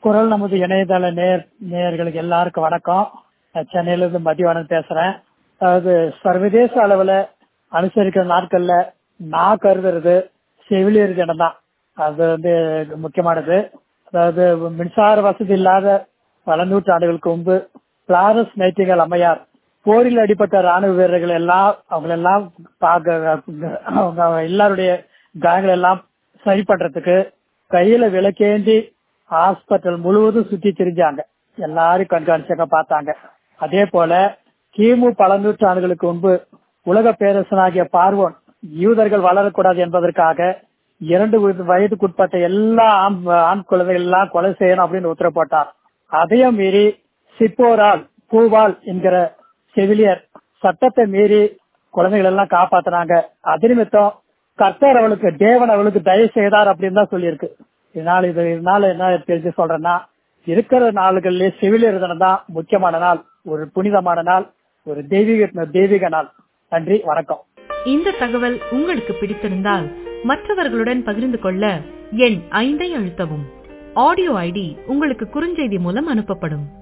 குரல் நமது இணையதள நேர் நேயர்களுக்கு எல்லாருக்கும் வணக்கம் நான் சென்னையில இருந்து மதிவானன் பேசுறேன் அதாவது சர்வதேச அளவுல அனுசரிக்கிற நாட்கள்ல நான் கருதுறது செவிலியர் தினம் தான் அது வந்து முக்கியமானது அதாவது மின்சார வசதி இல்லாத பல நூற்றாண்டுகளுக்கு முன்பு பிளாரஸ் நைட்டிங்கல் அம்மையார் போரில் அடிப்பட்ட ராணுவ வீரர்கள் எல்லாம் அவங்களெல்லாம் அவங்க எல்லாருடைய காயங்கள் எல்லாம் சரி பண்றதுக்கு கையில விளக்கேந்தி ஹாஸ்பிட்டல் முழுவதும் சுத்தி திரிஞ்சாங்க எல்லாரும் கண்காணிச்சாங்க பார்த்தாங்க அதே போல கிமு பல நூற்றாண்டுகளுக்கு முன்பு உலக பேரரசனாகிய பார்வோன் யூதர்கள் வளரக்கூடாது என்பதற்காக இரண்டு வயதுக்குட்பட்ட எல்லா ஆண் குழந்தைகள் எல்லாம் கொலை செய்யணும் அப்படின்னு உத்தரவு போட்டார் அதையும் மீறி சிப்போரால் பூவால் என்கிற செவிலியர் சட்டத்தை மீறி குழந்தைகள் எல்லாம் காப்பாத்தினாங்க அது நிமித்தம் கர்த்தர் அவளுக்கு தேவன் அவளுக்கு தயவு செய்தார் அப்படின்னு தான் சொல்லியிருக்கு இதனால இது இதனால என்ன தெரிஞ்சு சொல்றேன்னா இருக்கிற நாளுகளிலே செவிலியர் தினம் தான் முக்கியமான நாள் ஒரு புனிதமான நாள் ஒரு தெய்வீக தெய்வீக நாள் நன்றி வணக்கம் இந்த தகவல் உங்களுக்கு பிடித்திருந்தால் மற்றவர்களுடன் பகிர்ந்து கொள்ள எண் ஐந்தை அழுத்தவும் ஆடியோ ஐடி உங்களுக்கு குறுஞ்செய்தி மூலம் அனுப்பப்படும்